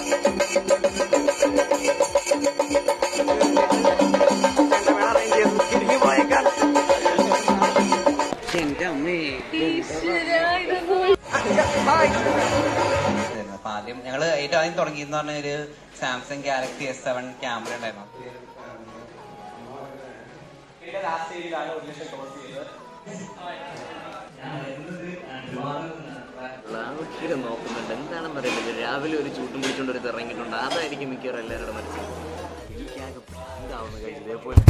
എന്റെ അമ്മേ അപ്പൊ ആദ്യം ഞങ്ങള് ഏറ്റവും ആദ്യം തുടങ്ങിയെന്ന് പറഞ്ഞ ഒരു Samsung Galaxy S seven camera ഉണ്ടായിരുന്നു ലാവുക്കിടെ നോക്കുന്നുണ്ട് എന്താണെന്ന് അറിയില്ല രാവിലെ ഒരു ചൂട്ടും പിടിച്ചോണ്ട് ഒരു ഇറങ്ങിയിട്ടുണ്ട് അതായിരിക്കും മിക്കവാറും എല്ലാവരുടെ മനസ്സിൽ എനിക്കാകെ എന്താവുന്ന കഴിച്ചു ഇതേപോലെ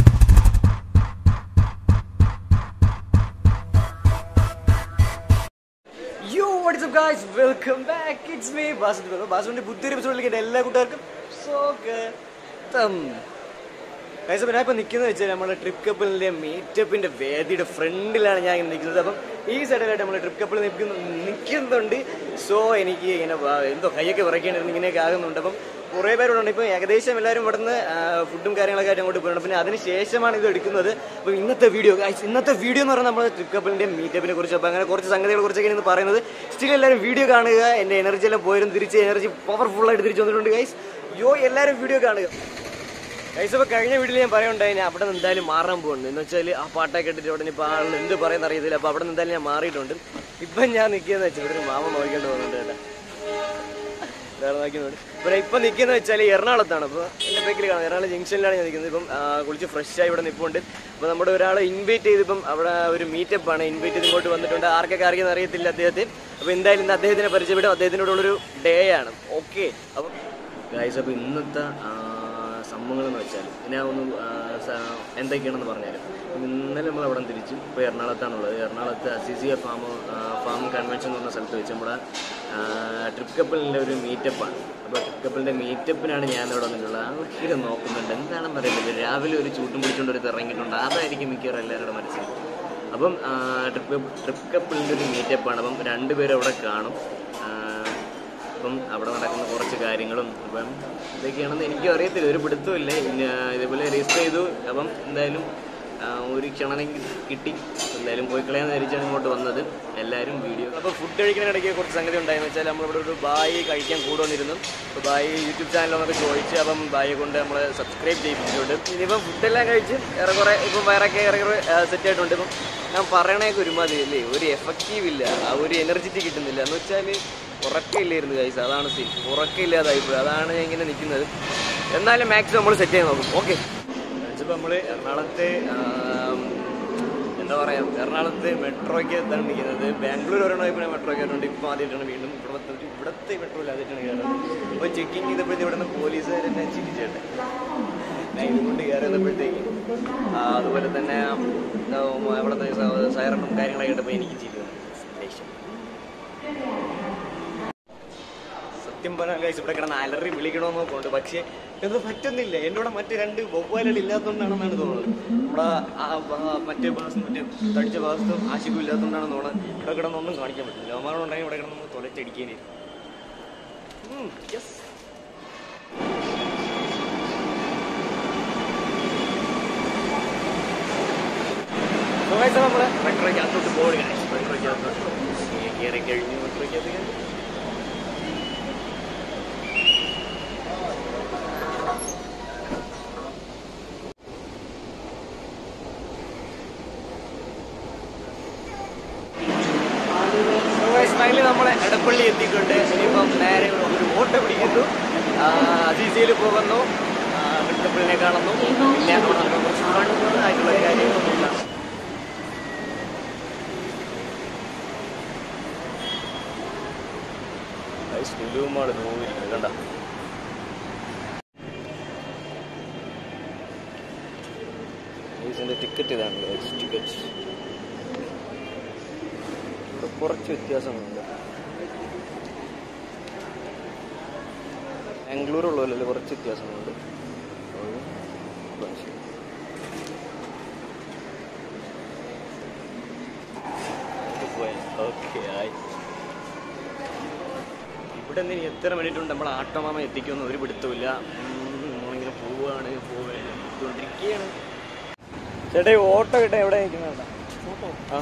yo what's up guys welcome back it's me ബാസുണ്ട് ബാസുവിന്റെ പുതിയൊരു എപ്പിസോഡിലേക്ക് എല്ലാ കൂട്ടുകാർക്കും സ്വാഗതം ഗൈസ് അപ്പം ഞാൻ ഇപ്പം നിൽക്കുന്നത് വെച്ചാൽ നമ്മുടെ ട്രിപ്പ് കപ്പിളിന്റെ മീറ്റപ്പിന്റെ വേദിയുടെ ഫ്രണ്ടിലാണ് ഞാൻ ഇങ്ങനെ നിൽക്കുന്നത് അപ്പം ഈ സൈഡിലായിട്ട് നമ്മൾ ട്രിപ്പ് കപ്പിൾ നിൽക്കുന്നു നിൽക്കുന്നുണ്ട് സോ എനിക്ക് ഇങ്ങനെ വ- എന്തോ കൈയൊക്കെ വിറയ്ക്കേണ്ടിരുന്നു ഇങ്ങനെയൊക്കെ ആകുന്നുണ്ട് അപ്പം കുറേ പേരോടുണ്ട് ഇപ്പം ഏകദേശം എല്ലാവരും ഇവിടുന്ന് ആ, ഫുഡും കാര്യങ്ങളൊക്കെ ആയിട്ട് അങ്ങോട്ട് പോയിട്ടുണ്ട് പിന്നെ അതിന് ശേഷമാണ് ഇത് എടുക്കുന്നത് അപ്പം ഇന്നത്തെ വീഡിയോ ഗൈസ് ഇന്നത്തെ വീഡിയോ എന്ന് പറയുന്നത് നമ്മുടെ ട്രിപ്പ് കപ്പിളിന്റെ മീറ്റപ്പിനെ കുറിച്ച് അപ്പം അങ്ങനെ കുറച്ച് സംഗതികളെ കുറിച്ചൊക്കെ ഇന്ന് പറയുന്നത് സ്റ്റിൽ എല്ലാവരും വീഡിയോ കാണുക എൻ്റെ എനർജി എല്ലാം പോയിരുന്നു തിരിച്ച് എനർജി പവർഫുൾ ആയിട്ട് തിരിച്ചു വന്നിട്ടുണ്ട് ഗൈസ് യോ എല്ലാവരും വീഡിയോ കാണുക ഗൈസ് അപ്പോൾ കഴിഞ്ഞ വീട്ടിൽ ഞാൻ പറയുണ്ടായി ഞാൻ അവിടെ നിന്ന് എന്തായാലും മാറാൻ പോകുന്നു എന്ന് വെച്ചാൽ ആ പാട്ടൊക്കെ ഇട്ടിട്ട് അവിടെ ഇപ്പോൾ ആൾ എന്ത് പറയുന്ന അറിയത്തില്ല അപ്പോൾ അവിടെ നിന്ന് എന്തായാലും ഞാൻ മാറിയിട്ടുണ്ട് ഇപ്പം ഞാൻ നിൽക്കുന്നത് വെച്ചാൽ ഇവിടെ ഒരു മാമ നോക്കിക്കൊണ്ട് പോകുന്നുണ്ട് കേട്ടോ വേറെ നോക്കിയുണ്ട് ഇവിടെ ഇപ്പം നിൽക്കുന്നത് വെച്ചാൽ എറണാകുളത്താണ് അപ്പോൾ എൻ്റെ ബേക്കിൽ കാണാം എറണാകുളം ജംഗ്ഷനിലാണ് ഞാൻ നിൽക്കുന്നത് ഇപ്പം ആ, കുളിച്ച് ഫ്രഷ് ആയി ഇവിടെ നിൽപ്പുണ്ട് അപ്പോൾ നമ്മുടെ ഒരാളെ ഇൻവൈറ്റ് ചെയ്തിപ്പം അവിടെ ഒരു മീറ്റപ്പ് ആണ് ഇൻവൈറ്റ് ചെയ്ത് ഇങ്ങോട്ട് വന്നിട്ടുണ്ട് ആർക്കൊക്കെ അറിയുന്ന അറിയത്തില്ല അദ്ദേഹത്തെ അപ്പോൾ എന്തായാലും ഇന്ന് അദ്ദേഹത്തിനെ പരിചയപ്പെടും അദ്ദേഹത്തിനോടുള്ളൊരു ഡേ ആണ് ഓക്കെ അപ്പം ഗൈസ് അപ്പോൾ ഇന്നത്തെ ആ, സംഭവങ്ങൾ എന്ന് വെച്ചാൽ ഞാൻ ഒന്ന് ആ, സ- എന്തൊക്കെയാണെന്ന് പറഞ്ഞാലും ഇന്നലെ നമ്മൾ അവിടെ നിന്ന് തിരിച്ചു ഇപ്പോൾ എറണാകുളത്താണുള്ളത് എറണാകുളത്ത് അസിസിയ ഫാം ഫാം കൺവെൻഷൻ എന്ന് പറഞ്ഞ സ്ഥലത്ത് വെച്ച് നമ്മുടെ ട്രിപ്പ് കപ്പിളിൻ്റെ ഒരു മീറ്റപ്പാണ് അപ്പോൾ ട്രിപ്പ് കപ്പിളിൻ്റെ മീറ്റപ്പിനാണ് ഞാൻ ഇവിടെ വന്നിട്ടുള്ളത് ആൾക്കാർ നോക്കുന്നുണ്ട് എന്താണെന്ന് അറിയില്ല രാവിലെ ഒരു ചൂട്ടും പിടിച്ചുകൊണ്ട് ഒരു ഇറങ്ങിയിട്ടുണ്ട് അതായിരിക്കും മിക്കവാറും എല്ലാവരുടെ മനസ്സിൽ അപ്പം ട്രിപ്പ് ട്രിപ്പ് കപ്പിളിൻ്റെ ഒരു മീറ്റപ്പാണ് അപ്പം രണ്ടുപേരും അവിടെ കാണും ആ, അപ്പം അവിടെ നടക്കുന്ന കുറച്ച് കാര്യങ്ങളും അപ്പം ഇതൊക്കെയാണെന്ന് എനിക്കും അറിയത്തില്ല ഒരു പിടുത്തമില്ല പിന്നെ ഇതേപോലെ രജിസ്റ്റർ ചെയ്തു അപ്പം എന്തായാലും ആ, ഒരു ക്ഷണമെങ്കിൽ കിട്ടി എന്തായാലും പോയി കളയാന്ന് ധരിച്ചാണ് ഇങ്ങോട്ട് വന്നത് എല്ലാവരും വീഡിയോ അപ്പോൾ ഫുഡ് കഴിക്കുന്നതിനിടയ്ക്ക് കുറച്ച് സംഗതി ഉണ്ടായെന്ന് വെച്ചാൽ നമ്മളിവിടെ ഒരു ബായി കഴിക്കാൻ കൂടുവന്നിരുന്നു അപ്പോൾ ബായി യൂട്യൂബ് ചാനലൊക്കെ ചോദിച്ച് അപ്പം ബായിയെ കൊണ്ട് നമ്മൾ സബ്സ്ക്രൈബ് ചെയ്യിപ്പിച്ചിട്ടുണ്ട് ഇനിയിപ്പം ഫുഡെല്ലാം കഴിച്ച് ഏറെക്കുറെ ഇപ്പം വയറൊക്കെ ഏറെക്കുറെ സെറ്റ് ആയിട്ടുണ്ട് ഇപ്പം ഞാൻ പറയണേക്ക് ഒരുമാതിരി അല്ലേ ഒരു എഫക്റ്റീവ് ഇല്ല ആ ഒരു എനർജിറ്റി കിട്ടുന്നില്ല എന്ന് വെച്ചാൽ ഉറക്കമില്ലായിരുന്നു കൈസ് അതാണ് സീൻ ഉറക്കമില്ലാതായിപ്പോയി അതാണ് ഞാൻ ഇങ്ങനെ നിൽക്കുന്നത് എന്നാലും മാക്സിമം നമ്മൾ സെറ്റ് ചെയ്യാൻ നോക്കും ഓക്കെ ഇപ്പോൾ നമ്മൾ എറണാകുളത്ത് ആം, എന്താ പറയുക എറണാകുളത്ത് മെട്രോയ്ക്ക് എത്താണ് നിൽക്കുന്നത് ബാംഗ്ലൂർ ഒരെണ്ണം ഇപ്പോൾ മെട്രോ കയറുന്നുണ്ട് ഇപ്പോൾ ആദ്യമായിട്ടാണ് വീണ്ടും ഇവിടുത്തെ ഇവിടുത്തെ മെട്രോയിൽ ആദ്യമായിട്ടാണ് കയറുന്നത് അപ്പോൾ ചെക്കിങ് ചെയ്തപ്പോഴത്തെ ഇവിടെ നിന്ന് പോലീസുകാർ എന്നെ ചിരിച്ചേട്ടെ ഞാൻ ഇതുകൊണ്ട് കയറി വന്നപ്പോഴത്തേക്ക് ആ, അതുപോലെ തന്നെ എന്താ, അവിടുത്തെ സ- സൈറണും കാര്യങ്ങളൊക്കെ കേട്ടപ്പോൾ എനിക്ക് ചിരി വന്നു ദേഷ്യം സത്യം പറഞ്ഞാൽ guys ഇവിടെ കിടന്ന് അലറി വിളിക്കണമെന്ന് നോക്കുന്നുണ്ട് പക്ഷേ ഇത് പറ്റുന്നില്ല എൻ്റെ കൂടെ മറ്റു രണ്ട് വവ്വാലുകൾ ഇല്ലാത്തതുകൊണ്ടാണെന്നാണ് തോന്നുന്നത് നമ്മുടെ ആ ഭാ- മറ്റേ ഭാഗത്തും മറ്റേ തടിച്ച ഭാഗത്തും ആശിക്കും ഇല്ലാത്തതുകൊണ്ടാണെന്ന് തോന്നുന്നത് ഇവിടെ കിടന്നൊന്നും കാണിക്കാൻ പറ്റില്ല അവന്മാരുണ്ടെങ്കിൽ ഇവിടെ കിടന്ന് തൊലച്ചടിക്കേണ്ടി യെസ് നമ്മള് മെട്രോയ്ക്കകത്തോട്ട് പോവുകയാണ് മെട്രോയ്ക്കകത്തോട്ട് കയറി കഴിഞ്ഞു മെട്രോയ്ക്കകത്ത് കയറി ഫൈനലി നമ്മളെ എടപ്പള്ളി എത്തിയിട്ടുണ്ട് ഇനിയിപ്പം നേരെ ഒരു ഒരു ഓട്ടോ പിടിക്കുന്നു അസീസയിൽ പോകുന്നു വെട്ടപ്പള്ളിനെ കാണുന്നു പിന്നെ അവിടെ നടക്കുന്ന കുറച്ച് ഫൺ ആയിട്ടുള്ള കാര്യങ്ങളൊന്നുമില്ല ലുലുമാള് നോക്കിയിരിക്കുന്നത് കണ്ട ഇതിൻ്റെ ടിക്കറ്റ് ഇതാണ് ടിക്കറ്റ് ഇവിടെ കുറച്ച് വ്യത്യാസങ്ങളുണ്ട് ബാംഗ്ലൂർ ഉള്ളതല്ലേ കുറച്ച് വ്യത്യാസങ്ങളുണ്ട് ഓക്കെ ആയി ഇവിടെ നിന്ന് ഇനി എത്ര മിനിറ്റ് ഉണ്ട് നമ്മൾ ആട്ടോമാമ എത്തിക്കുമെന്ന് ഒരു പിടുത്തമില്ല ഉം, നമ്മളിങ്ങനെ പോവുകയാണ് പോവുകയാണ് പോയിക്കൊണ്ടിരിക്കുകയാണ് ചേട്ടാ ഈ ഓട്ടോ കിട്ടാൻ എവിടെ നിൽക്കുന്നുണ്ടോ ആ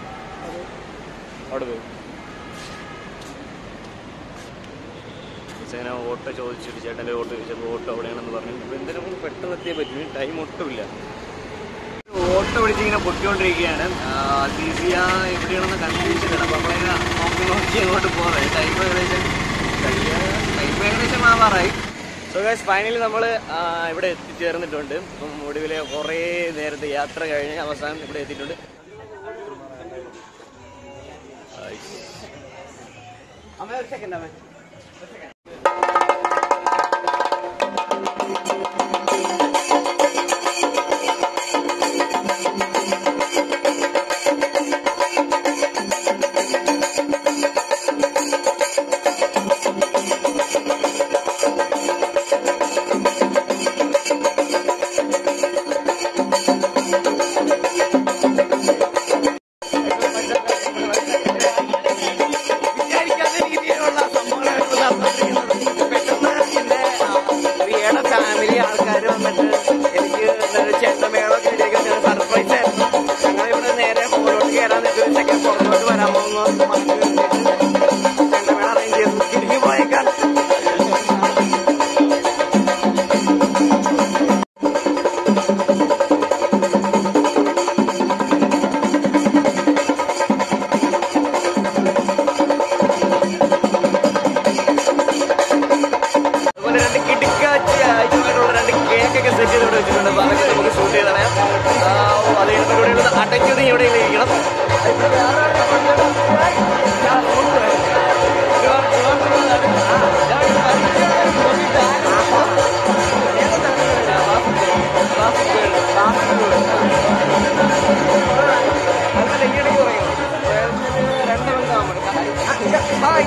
അവിടെ പോയി ഗൈസ് അങ്ങനെ ഓട്ടോ ചോദിച്ചിട്ട് ചേട്ടൻ്റെ ഓട്ടോ ചോദിച്ചപ്പോൾ ഓട്ടോ എവിടെയാണെന്ന് പറഞ്ഞു ഇപ്പോൾ എന്തിനും കൂടി പെട്ടെന്ന് എത്തിയേ പറ്റും ടൈം ഒട്ടുമില്ല ഓട്ടോ പിടിച്ചിങ്ങനെ പൊട്ടിക്കൊണ്ടിരിക്കുകയാണ് സിസിയ എവിടെയാണെന്ന് കൺഫ്യൂഷനാണ് അപ്പോൾ നമ്മളിങ്ങനെ നോക്കി നോക്കി അങ്ങോട്ട് പോകുന്നത് ടൈം ഏകദേശം ടൈം ഏകദേശം ആവാറായി സോ ഗൈസ് ഫൈനലി നമ്മൾ ഇവിടെ എത്തിച്ചേർന്നിട്ടുണ്ട് ഇപ്പം ഒടുവിലെ കുറേ നേരത്തെ യാത്ര കഴിഞ്ഞ് അവസാനം ഇവിടെ എത്തിയിട്ടുണ്ട് അമ്മ ഒരു സെക്കൻഡ് അമ്മ വിചാരിക്കാത്ത രീതിയിലുള്ള സംഭവങ്ങളാണ് നടന്നുകൊണ്ടിരിക്കുന്നത്. പെട്ടെന്ന് എന്റെ പ്രിയയുടെ ഫാമിലി ആൾക്കാർ വന്നിട്ട് എനിക്ക് എന്താണ് ചെണ്ടമേളൊക്കെ ഇടിയൊക്കെ സർപ്രൈസ് ആയിരുന്നു ഞങ്ങളിവിടെ നേരെ മുകളിലോട്ട് കയറാൻ നിൽക്കുന്ന ഒരു സെക്കൻഡ് പുറത്തോട്ട് വരാമോ എന്ന് പറഞ്ഞിട്ട് ചെണ്ടമേള അറേഞ്ച് ചെയ്തു തിരിഞ്ഞു പോയേക്കാൻ അതുപോലെ രണ്ട് കിടുക്കാച്ചി ആയിട്ടുള്ള രണ്ട് കേക്കൊക്കെ സെറ്റ് ചെയ്ത് ഇവിടെ വെച്ചിട്ടുണ്ട് അപ്പൊ അതൊക്കെ നമുക്ക് ഷൂട്ട് ചെയ്ത് കളയാം ആ, ഓ, അത് കഴിഞ്ഞപ്പോൾ ഇവിടെ ഉള്ളത് അടയ്ക്കുന്നത് ഇവിടെ ഇരിക്കണം ഇവിടെ വേറെ ആരും വന്നിട്ട് ഞാൻ നോക്കുവാ. ഇവർ- ഇവർ ഉള്ളത് ആ, ഞാൻ ഇവിടെ വരയ്ക്കുകയാണ്. നോക്കിയിട്ട് ആ, ഏതാണ് ഇത്? Basketball. Basketball. അതുപോലെ ഇങ്ങനെയൊക്കെ പറയും രണ്ടെണ്ണം ഹായ്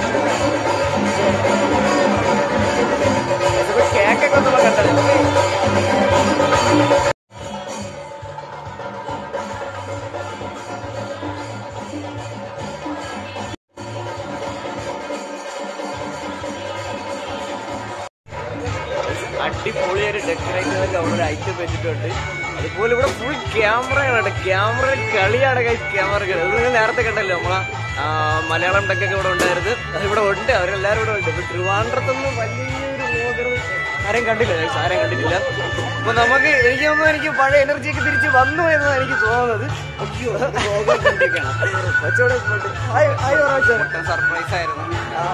കേക്കൊക്കെ ഒന്ന് കണ്ടത് അടിപൊളിയായിട്ട് ഡെക്കറേറ്റ് ചെയ്തൊക്കെ അവിടെ ഒരു ഐറ്റം വെച്ചിട്ടുണ്ട് അതുപോലെ ഇവിടെ ഫുൾ ക്യാമറയാണ് ക്യാമറ കളിയാണ് ക്യാമറ കളി അത് നിങ്ങൾ നേരത്തെ കണ്ടല്ലോ നമ്മളെ ആ, മലയാളം ഡെക്കൊക്കെ ഇവിടെ ഉണ്ടായിരുന്നു അത് ഇവിടെ ഉണ്ട് അവരെല്ലാവരും ഇവിടെ ഉണ്ട് ഇപ്പൊ ട്രിവാൻഡ്രത്തൊന്നും വലിയൊരു വ്ലോഗർ ആരെയും കണ്ടില്ല guys, ആരെയും കണ്ടിട്ടില്ല അപ്പൊ നമുക്ക് എനിക്ക് തോന്നുന്നു എനിക്ക് പഴയ എനർജി ഒക്കെ തിരിച്ച് വന്നു എന്നാണ് എനിക്ക് തോന്നുന്നത് അയ്യോ കൊച്ചോടെ ഹായ് ഹായ് പറയാ സർപ്രൈസ് ആയിരുന്നു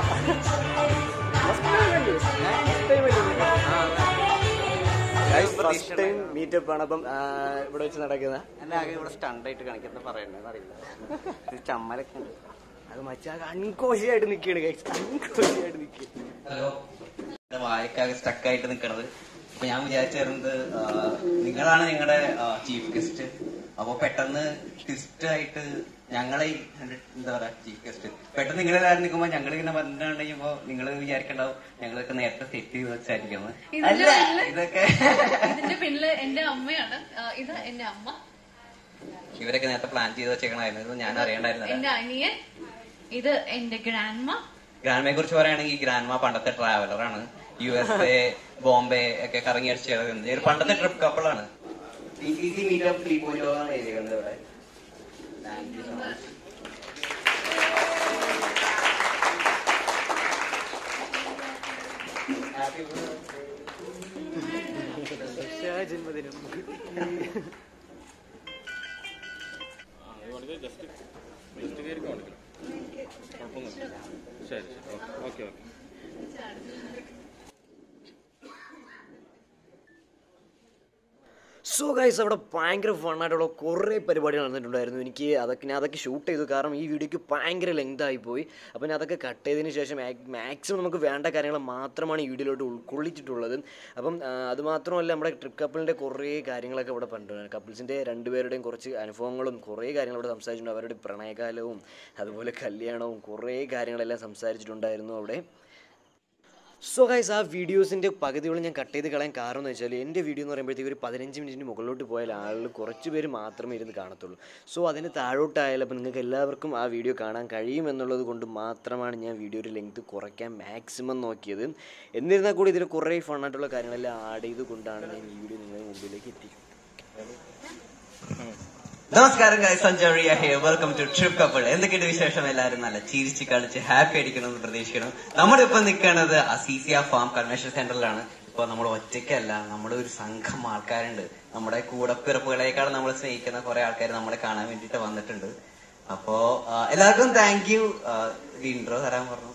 ഫസ്റ്റ് ടൈം മീറ്റപ്പ് ആണ് അപ്പം ആ, ഇവിടെ വെച്ച് നടക്കുന്ന എന്നെ ആകെ ഇവിടെ സ്റ്റണ്ടായിട്ട് കാണിക്കുന്നത് പറയണ്ടെന്ന് അറിയില്ല ഇത് ചമ്മലൊക്കെ ഉണ്ട് അത് മച്ചാ അൺകോഷിയായിട്ട് നിൽക്കുകയാണ് ഗൈസ് അൺകോഷിയായിട്ട് നിൽക്കുക ഹലോ എന്റെ വായക്കാകെ സ്റ്റക്കായിട്ട് നിൽക്കണത് അപ്പൊ ഞാൻ വിചാരിച്ചിരുന്നത് ആ, നിങ്ങളാണ് നിങ്ങളുടെ ചീഫ് ഗസ്റ്റ് അപ്പൊ പെട്ടെന്ന് ട്വിസ്റ്റ് ആയിട്ട് ഞങ്ങളെ ഈ എന്താ പറയാ ചീഫ് ഗസ്റ്റ് പെട്ടെന്ന് നിങ്ങളെല്ലാവരും നിൽക്കുമ്പോ ഞങ്ങൾ ഇങ്ങനെ പറഞ്ഞിട്ടുണ്ടെങ്കിൽ നിങ്ങൾ വിചാരിക്കണ്ടാവും ഞങ്ങളൊക്കെ നേരത്തെ സെറ്റ് ചെയ്ത് വെച്ചായിരിക്കുന്നത് ഇതിന്റെ അല്ല പിന്നില് ഇതൊക്കെ ഇതിന്റെ പിന്നില് എന്റെ അമ്മയാണ് ആ, ഇത് എന്റെ അമ്മ ഇവരൊക്കെ നേരത്തെ പ്ലാൻ ചെയ്ത് വെച്ചേക്കണായിരുന്നു ഇത് ഞാൻ അറിയണ്ടായിരുന്നില്ല എന്റെ അനിയൻ ഇത് എന്റെ ഗ്രാൻഡ്മ ഗ്രാൻഡ്മയെ കുറിച്ച് പറയുകയാണെങ്കിൽ ഗ്രാൻഡ്മ പണ്ടത്തെ ട്രാവലറാണ് യു എസ് എ ബോംബെ ഒക്കെ കറങ്ങി അടിച്ച് കിടക്കുന്നത് ഒരു പണ്ടത്തെ ട്രിപ്പ് കപ്പിളാണ് ഈസി മീറ്റപ്പ് ത്രീ പോയിന്റ് ആണ് എഴുതിയത് ഇവിടെ താങ്ക് യു സോ മച്ച് ജന്മദിനം സോ ഗൈസ് അവിടെ ഭയങ്കര ഫണ്ണായിട്ടുള്ള കുറേ പരിപാടികൾ നടന്നിട്ടുണ്ടായിരുന്നു എനിക്ക് അതൊക്കെ ഞാൻ അതൊക്കെ ഷൂട്ട് ചെയ്തു കാരണം ഈ വീഡിയോക്ക് ഭയങ്കര ലെങ്ത് ആയിപ്പോയി അപ്പോൾ ഞാൻ അതൊക്കെ കട്ട് ചെയ്തതിന് ശേഷം മാക്സിമം നമുക്ക് വേണ്ട കാര്യങ്ങൾ മാത്രമാണ് ഈ വീഡിയോയിലോട്ട് ഉൾക്കൊള്ളിച്ചിട്ടുള്ളത് അപ്പം ആ, അത് മാത്രമല്ല നമ്മുടെ ട്രിപ്പ് കപ്പിളിൻ്റെ കുറേ കാര്യങ്ങളൊക്കെ ഇവിടെ പറഞ്ഞിട്ടുണ്ട് കപ്പിൾസിൻ്റെ രണ്ടുപേരുടെയും കുറച്ച് അനുഭവങ്ങളും കുറേ കാര്യങ്ങൾ ഇവിടെ സംസാരിച്ചിട്ടുണ്ട് അവരുടെ പ്രണയകാലവും അതുപോലെ കല്യാണവും കുറേ കാര്യങ്ങളെല്ലാം സംസാരിച്ചിട്ടുണ്ടായിരുന്നു അവിടെ സോ ഗൈസ് ആ വീഡിയോസിൻ്റെ പകുതിയോളം ഞാൻ കട്ട് ചെയ്ത് കളയാൻ കാരണം എന്ന് വെച്ചാൽ എൻ്റെ വീഡിയോ എന്ന് പറയുമ്പോഴത്തേക്ക് ഒരു പതിനഞ്ച് മിനിറ്റിന് മുകളിലോട്ട് പോയാൽ ആളുകൾ കുറച്ച് പേര് മാത്രമേ ഇരുന്ന് കാണത്തുള്ളൂ സോ അതിന് താഴോട്ടായാലും അപ്പോൾ നിങ്ങൾക്ക് എല്ലാവർക്കും ആ വീഡിയോ കാണാൻ കഴിയും എന്നുള്ളത് കൊണ്ട് മാത്രമാണ് ഞാൻ വീഡിയോയുടെ ലെങ്ത് കുറയ്ക്കാൻ മാക്സിമം നോക്കിയത് എന്നിരുന്നാൽ കൂടി ഇതിൽ കുറേ ഫണ്ണായിട്ടുള്ള കാര്യങ്ങളെല്ലാം ആഡ് ചെയ്ത് കൊണ്ടാണ് ഞാൻ ഈ വീഡിയോ നിങ്ങളുടെ മുമ്പിലേക്ക് എത്തിക്കുന്നത് നമസ്കാരം ഗൈസ് സഞ്ജറിയ hey welcome to trip couple എന്തൊക്കെയുണ്ട് വിശേഷം എല്ലാവരും നല്ല ചിരിച്ച് കളിച്ച് ഹാപ്പി അടിക്കണമെന്ന് പ്രതീക്ഷിക്കണം നമ്മുടെ ഇപ്പൊ നിൽക്കുന്നത് അസീസിയ ഫാം കൺവെൻഷൻ സെന്ററിലാണ് ഇപ്പൊ നമ്മൾ ഒറ്റയ്ക്കല്ല നമ്മുടെ ഒരു സംഘം ആൾക്കാരുണ്ട് നമ്മുടെ കൂടപ്പിറപ്പുകളെക്കാൾ നമ്മൾ സ്നേഹിക്കുന്ന കുറെ ആൾക്കാർ നമ്മളെ കാണാൻ വേണ്ടിയിട്ട് വന്നിട്ടുണ്ട് അപ്പോ ആ, എല്ലാവർക്കും താങ്ക് യു ഇൻട്രോ തരാൻ പറഞ്ഞു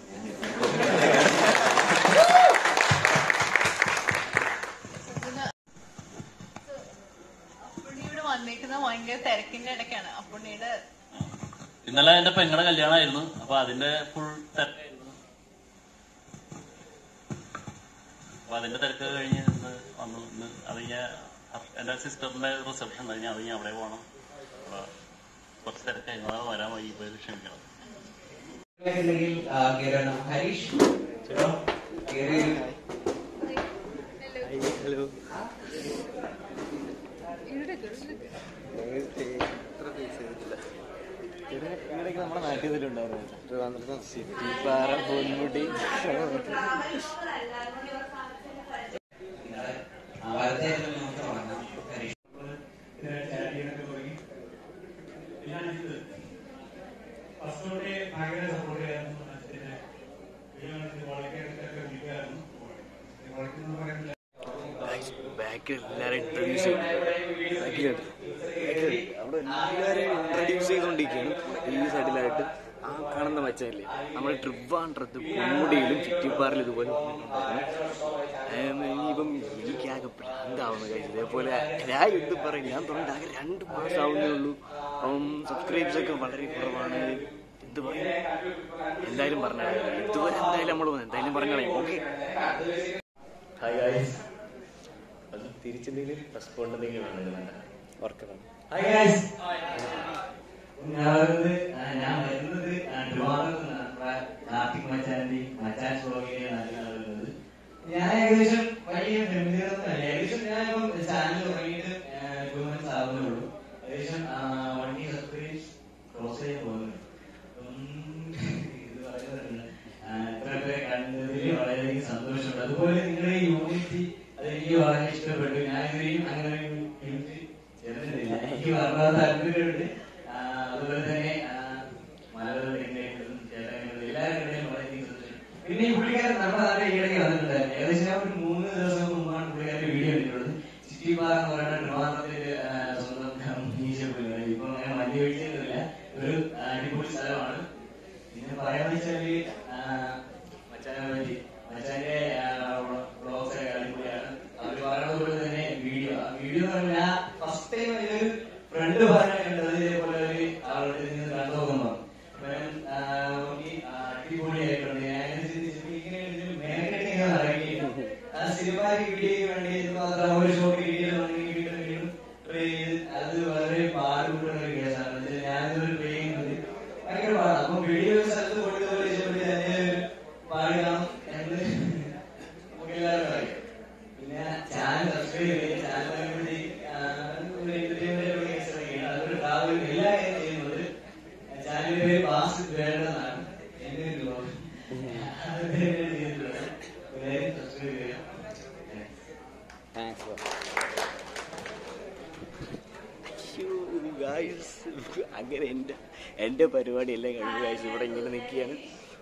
അപ്പുണ്ണിയുടെ വന്നേക്കുന്ന ഭയങ്കര തിരക്കിന്റെ ഇടയ്ക്കാണ് അപ്പുണ്ണിയുടെ ഇന്നലെ എന്റെ പെങ്ങളുടെ കല്യാണമായിരുന്നു അപ്പൊ അതിന്റെ ഫുൾ തിരക്കായിരുന്നു അപ്പൊ അതിന്റെ തിരക്ക് കഴിഞ്ഞ് ഇന്ന് വന്നു ഇന്ന് അത് ഞാൻ എന്റെ സിസ്റ്ററിന്റെ റിസപ്ഷൻ കഴിഞ്ഞ് അത് ഞാൻ അവിടെ പോകണം അപ്പൊ കുറച്ച് തിരക്കായിരുന്നു അത് വരാൻ വൈകി പോയത് ക്ഷമിക്കണം ഹരീഷ് ഹലോ ഇങ്ങനെയൊക്കെ നമ്മുടെ നാട്ടിൽ ഉണ്ടായിരുന്നു ട്രിവാൻഡ്രത്ത് സിറ്റിപ്പാറ പൊന്മുടി ഫസ്റ്റോടെ ഭയങ്കര സപ്പോർട്ട് ചെയ്യായിരുന്നു അച്ഛനെ വളരെ വിൽക്കായിരുന്നു വളയ്ക്കുന്ന പറയുന്നത് ബാക്കിൽ എല്ലാവരും ഇൻട്രൊഡ്യൂസ് ചെയ്യുന്നുണ്ട് അവിടെ എല്ലാവരെയും ഇൻട്രൊഡ്യൂസ് ചെയ്തുകൊണ്ടിരിക്കുകയാണ് ഈ സൈഡിലായിട്ട് ആ കാണുന്ന മച്ചല്ലേ നമ്മുടെ ട്രിവാൻഡ്രത്ത് പൊന്മുടിയിലും ചുറ്റിപ്പാറിലും ഇതുപോലെ വന്നിട്ടുണ്ടായിരുന്നു ഇനിയിപ്പം എനിക്കാകെ ഭ്രാന്താവുന്ന കാര്യം ഇതേപോലെ ഞാൻ എന്ത് പറയും ഞാൻ തുടങ്ങിയിട്ട് ആകെ രണ്ട് മാസം ആവുന്നേ ഉള്ളൂ അപ്പം സബ്സ്ക്രൈബ്സ് ഒക്കെ വളരെ കുറവാണ് എന്ത് പറയും എന്തായാലും പറഞ്ഞാൽ ഇതുവരെ എന്തായാലും നമ്മൾ എന്തായാലും പറഞ്ഞാൽ ഓക്കെ ഹായ് ഗായ്സ് അത് തിരിച്ചെന്തെങ്കിലും റെസ്പോണ്ട് എന്തെങ്കിലും വേണം ഓർക്കണം ഹായ് ഗായ്സ് ഞാൻ വരുന്നത് ആ, ഞാൻ വരുന്നത് ആ, ട്രിവാൻഡ്രത്ത് നിന്നാണ്. നമ്മുടെ കാർത്തിക് മച്ചാന്റെ മച്ചാൻ ബ്ലോഗിന്റെ നാട്ടിലാണ് വരുന്നത് ഞാൻ ഏകദേശം വലിയ ഫെമിലിയർ ഒന്നും അല്ല ഏകദേശം ഞാൻ ഇപ്പം ചാനൽ തുടങ്ങിയിട്ട് ടു മന്ത്സ് ആവുന്നേ ഉള്ളൂ ഏകദേശം വൺ ഇയർ സബ്സ്ക്രൈബ്സ് ക്രോസ് ചെയ്യാൻ പോകുന്നുണ്ട് അപ്പം ഇത് പറയുന്നുണ്ട് എത്ര പേരെ കണ്ടതിൽ വളരെയധികം സന്തോഷമുണ്ട് അതുപോലെ നിങ്ങളുടെ യൂണിറ്റി അതെനിക്ക് വളരെ ഇഷ്ടപ്പെട്ടു ഞാൻ ഇതുവരെയും അങ്ങനെ ഒരു യൂണിറ്റ് ചേർന്നിട്ടില്ല എനിക്ക് വളരെ താല്പര്യമുണ്ട് ആ, അതുപോലെ തന്നെ മലയാളം ചേട്ടൻ എല്ലാവരുടെയും വളരെയധികം സന്തോഷം പിന്നെ ഈ പുള്ളിക്കാരൻ നമ്മുടെ നാട്ടിൽ ഈയിടയ്ക്ക് വന്നിട്ടുണ്ടായിരുന്നു ഏകദേശം ഞാൻ ഒരു മൂന്ന് ദിവസം മുമ്പാണ് പുള്ളിക്കാരന്റെ വീഡിയോ കണ്ടിട്ടുള്ളത് സിറ്റി ബാർ എന്ന് പറയുന്ന ട്രിവാൻഡ്രത്തില് ആ, സ്വന്തം മീശ പുള്ളിക്കാരൻ ഇപ്പൊ അങ്ങനെ വലിയ വീഴ്ചയൊന്നുമില്ല ഒരു അടിപൊളി സ്ഥലമാണ് പിന്നെ പറയാന്ന് വെച്ചാല് ആ, മച്ചാനെ പറ്റി മച്ചാന്റെ ബ്ലോഗ്സ് ഒക്കെ അടിപൊളിയാണ് അവര് പറയുന്നത് പോലെ തന്നെ വീഡിയോ ആ വീഡിയോ എന്ന് പറഞ്ഞാൽ ഞാൻ ഫസ്റ്റ് ടൈം ഒരു ഫ്രണ്ട് പറഞ്ഞ കണ്ടത് ഇതേപോലെ ഒരു ആളുടെ നിന്ന് കണ്ടു നോക്കുന്നു അപ്പൊ ഞാൻ, ആ, നോക്കി ആ, അടിപൊളിയായിട്ടുണ്ട് ഞാൻ ചിന്തിച്ചപ്പോ ഇങ്ങനെ ഒരു മേഖല ഇങ്ങനെ ഇറങ്ങി ആ സിനിമാറ്റിക് വീഡിയോയ്ക്ക് വേണ്ടി ഇത് മാത്രം ഒരു ഷോട്ട് വീഡിയോ വീണ്ടും വീണ്ടും ട്രൈ ചെയ്ത് അത് വളരെ പാടുപെടുന്ന ഒരു കേസാണ് എന്ന് വെച്ചാൽ ഞാനിതൊരു ട്രൈ ചെയ്യുന്നത് ഭയങ്കര പാടാണ് അപ്പൊ വീഡിയോ സ്ഥലത്ത് പോയിട്ട് പോലെ ചെയ്തപ്പോൾ തന്നെ പാടുകണം എന്ന് നമുക്ക് എല്ലാവരും അറിയാം പിന്നെ ചാനൽ സബ്സ്ക്രൈബ് ചെയ്യുക ചാനൽ ഒരു എന്റർടൈൻമെന്റ് കേസാണ് അതൊരു ട്രാവൽ എല്ലാ കാര്യം ചെയ്യുന്നത് ചാനലിന്റെ പേര് ബാസ് വേണ്ടതാണ് എന്റെ ഒരു ലോകം അത് തന്നെയാണ് ചെയ്തിട്ടുള്ളത് എല്ലാവരും സബ്സ്ക്രൈബ് ചെയ്യുക ഗായ്സ് അങ്ങനെ എൻ്റെ എൻ്റെ പരിപാടി എല്ലാം കഴിഞ്ഞു ഗായ്സ് ഇവിടെ ഇങ്ങനെ നിൽക്കുകയാണ്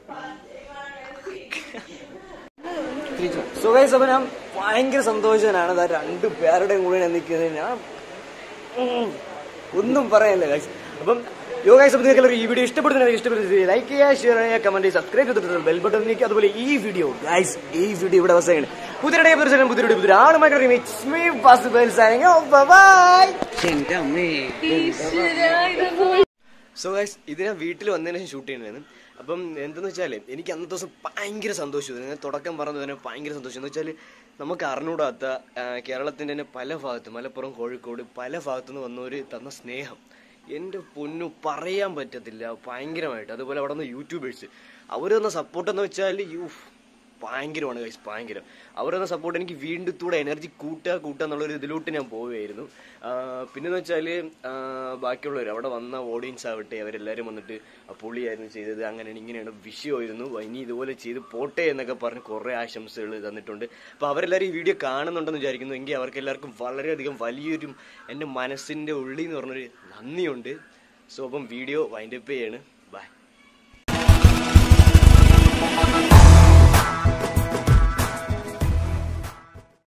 സോ ഗൈസ് അപ്പൊ ഞാൻ ഭയങ്കര സന്തോഷനാണ് ദാ രണ്ട് പേരുടെയും കൂടെ ഞാൻ നിൽക്കുന്നത് ഞാൻ ഉം, ഒന്നും പറയാനില്ല ഗൈസ് അപ്പം യോ ഗൈസ് അപ്പോൾ നിങ്ങൾക്ക് ഈ വീഡിയോ ഇഷ്ടപ്പെടുന്ന ഇഷ്ടപ്പെടുന്നത് ലൈക്ക് ചെയ്യുക ഷെയർ ചെയ്യുക കമന്റ് ചെയ്യുക സബ്സ്ക്രൈബ് ചെയ്തിട്ട് ബെൽ ബട്ടൺ നീക്കി അതുപോലെ ഈ വീഡിയോ ഗൈസ് ഈ വീഡിയോ ഇവിടെ അവസാനം പുതിയ പുതിയ പുതിയ പുതിയ ആളുമായിട്ട് it's me possible signing off bye എന്റെ അമ്മേ ഈശ്വരാ, ഇതെന്തോ സോ ഗൈസ് ഇത് ഞാൻ വീട്ടിൽ വന്നതിന് ശേഷം ഷൂട്ട് ചെയ്യുന്നതായിരുന്നു അപ്പം എന്തെന്ന് വെച്ചാൽ എനിക്ക് അന്നത്തെ ദിവസം ഭയങ്കര സന്തോഷം ഞാൻ തുടക്കം പറഞ്ഞു തന്നെ ഭയങ്കര സന്തോഷം എന്ന് വെച്ചാൽ നമുക്ക് അറിഞ്ഞൂടാത്ത ആ, കേരളത്തിൻ്റെ തന്നെ പല ഭാഗത്തും മലപ്പുറം കോഴിക്കോട് പല ഭാഗത്തു നിന്ന് വന്നവർ തന്ന സ്നേഹം എൻ്റെ പൊന്നു പറയാൻ പറ്റത്തില്ല ഭയങ്കരമായിട്ട് അതുപോലെ അവിടെ നിന്ന് യൂട്യൂബേഴ്സ് അവർ തന്ന സപ്പോർട്ട് എന്ന് വെച്ചാൽ യൂ ഭയങ്കരമാണ് ഗൈസ് ഭയങ്കരം അവരുടെ സപ്പോർട്ട് എനിക്ക് വീണ്ടും കൂടെ എനർജി കൂട്ടുക കൂട്ടുക എന്നുള്ളൊരു ഇതിലോട്ട് ഞാൻ പോവുകയായിരുന്നു പിന്നെന്ന് വെച്ചാൽ ബാക്കിയുള്ളവർ അവിടെ വന്ന ഓഡിയൻസ് ആവട്ടെ അവരെല്ലാവരും വന്നിട്ട് "ആ പുള്ളിയായിരുന്നു ചെയ്തത് അങ്ങനെയാണ് ഇങ്ങനെയാണ് വിഷയമായിരുന്നു ഇനി ഇതുപോലെ ചെയ്ത് പോട്ടെ എന്നൊക്കെ പറഞ്ഞ് കുറേ ആശംസകൾ തന്നിട്ടുണ്ട് അപ്പോൾ അവരെല്ലാവരും ഈ വീഡിയോ കാണുന്നുണ്ടെന്ന് വിചാരിക്കുന്നു എങ്കിൽ അവർക്ക് എല്ലാവർക്കും വളരെയധികം വലിയൊരു എൻ്റെ മനസ്സിൻ്റെ ഉള്ളിൽ എന്ന് പറഞ്ഞൊരു നന്ദിയുണ്ട് സോ അപ്പം വീഡിയോ വൈൻഡപ്പ് ചെയ്യാണ്